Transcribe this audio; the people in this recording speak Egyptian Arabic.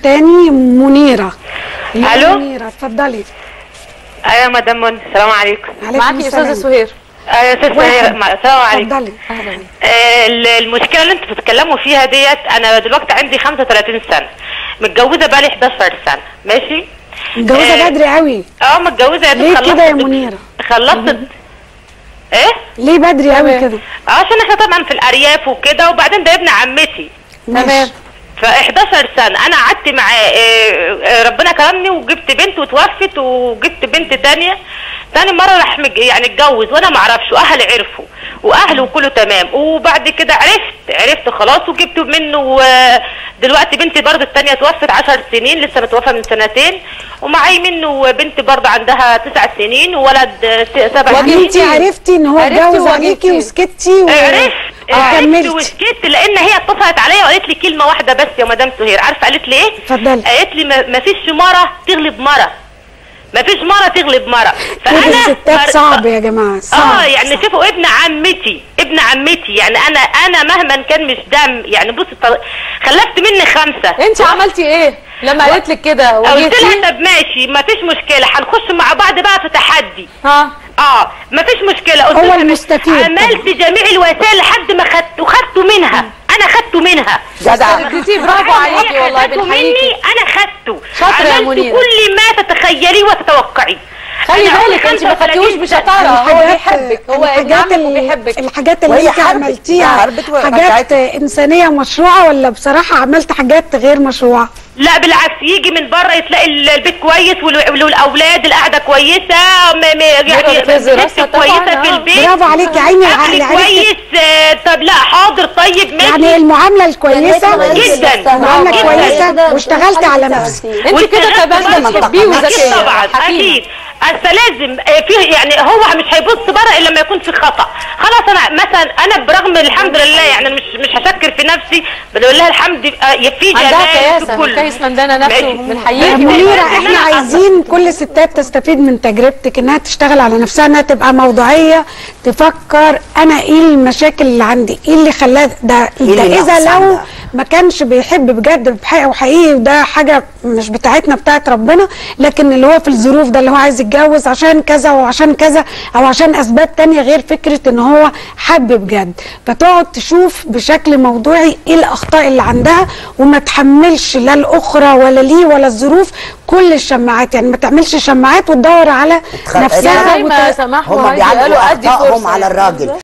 تاني منيره يا ألو؟ منيره اتفضلي ايوه مدام منى السلام عليكم عليكم معاكي يا استاذه السلام. سهير ايوه يا استاذ سهير مع- السلام عليكم اتفضلي اهلا بيك آه، ال- المشكله اللي انتوا بتتكلموا فيها ديت انا دلوقتي عندي 35 سنه متجوزه بقالي 11 سنه ماشي متجوزه آه، بدري قوي اه متجوزه يا دوب ليه خلصت كده يا الد- منيرة؟ خلصت ايه ليه بدري قوي تمام. كده عشان احنا طبعا في الارياف وكده وبعدين ده ابن عمتي تمام ماشي. ف 11 سنه انا قعدت معاه آه، آه، ربنا كرمني وجبت بنت وتوفت وجبت بنت تانية تاني مره راح مج- يعني اتجوز وانا ما اعرفش واهلي عرفوا واهله كله تمام وبعد كده عرفت عرفت خلاص وجبت منه آه، دلوقتي بنتي برضه التانية توفت 10 سنين لسه متوفى من سنتين ومعاي منه بنت برضه عندها 9 سنين وولد آه، س- سبع يعني سنين انت عرفتي ان هو عرفتي اتجوز وواجهتي. عليكي وسكتي و... عرفت عرفت وكملتي وسكت لان هي اتصلت عليا وقالت لي كلمه واحده بس يا مدام سهير عارفه قالت لي ايه اتفضلي. قالت لي ما- ما فيش مره تغلب مره ما فيش مره تغلب مره كل فانا الستات مر- صعب يا جماعه صعب اه يعني شوفوا ابن عمتي ابن عمتي يعني انا انا مهما كان مش دم يعني بص ط- خلفت مني خمسه انت عملتي ايه لما قالت لك كده قلت واجهتي لها طب ماشي ما فيش مشكله هنخش مع بعض بقى في تحدي ها اه مفيش مشكله قلت هو لها المستفيد عملت جميع الوسائل لحد ما خدت وخدته منها انا خدته منها جدع اديتيه برافو هي عليكي والله خدته مني بنحييكي انا خدته شاطرة يا عملت منيرة. كل ما تتخيليه وتتوقعيه خلي أنا بالك انت ما 35 خدتيهوش بشطاره هو الحاجات- بيحبك هو ابن الحاجات عمك ال- وبيحبك الحاجات اللي وهي انت حربت. عملتيها حربت ورجعت. حاجات انسانيه مشروعه ولا بصراحه عملت حاجات غير مشروعه لا بالعكس يجي من بره تلاقي ال- البيت كويس وال- والأولاد القعدة كويسة م- م- يعني بتهز الست راسها طبعاً، كويسة في آه. البيت برافو عليكي عيني أكل العقل عرفتي كويس آه، طب لا حاضر طيب ماشي يعني المعامله الكويسه جدا معامله جدا. كويسه واشتغلت على نفسك انت كده واشتغلت كمان برضه. بتحبيه اكيد وذكيه طبعا حكيمة. اكيد اصل لازم آه، في يعني هو مش هيبص بره الا لما يكون في خطا خلاص انا مثلا انا برغم الحمد لله يعني مش مش هشكر في نفسي بقول لها الحمد يبقى في عندها جمال في كياسه كله كيس مندانه نفسه ماشي. بنحييكي يا والله. منيرة إن احنا أنا عايزين كل الستات تستفيد من تجربتك انها تشتغل على نفسها انها تبقى موضوعية تفكر انا ايه المشاكل اللي عندي ايه اللي خلاها ده, اللي ده اذا ناقص لو عندها؟ ما كانش بيحب بجد بحقيقة وحقيقي وده حاجة مش بتاعتنا بتاعت ربنا لكن اللي هو في الظروف ده اللي هو عايز يتجوز عشان كذا وعشان كذا او عشان اسباب تانية غير فكرة ان هو حب بجد فتقعد تشوف بشكل موضوعي ايه الاخطاء اللي عندها وما تحملش لا الاخرى ولا ليه ولا الظروف كل الشماعات يعني ما تعملش شماعات وتدور على تخ- نفسها زي ما وت... سماح هم وعايزة بيعلقوا قالوا ادي اخطائهم فرصه على الراجل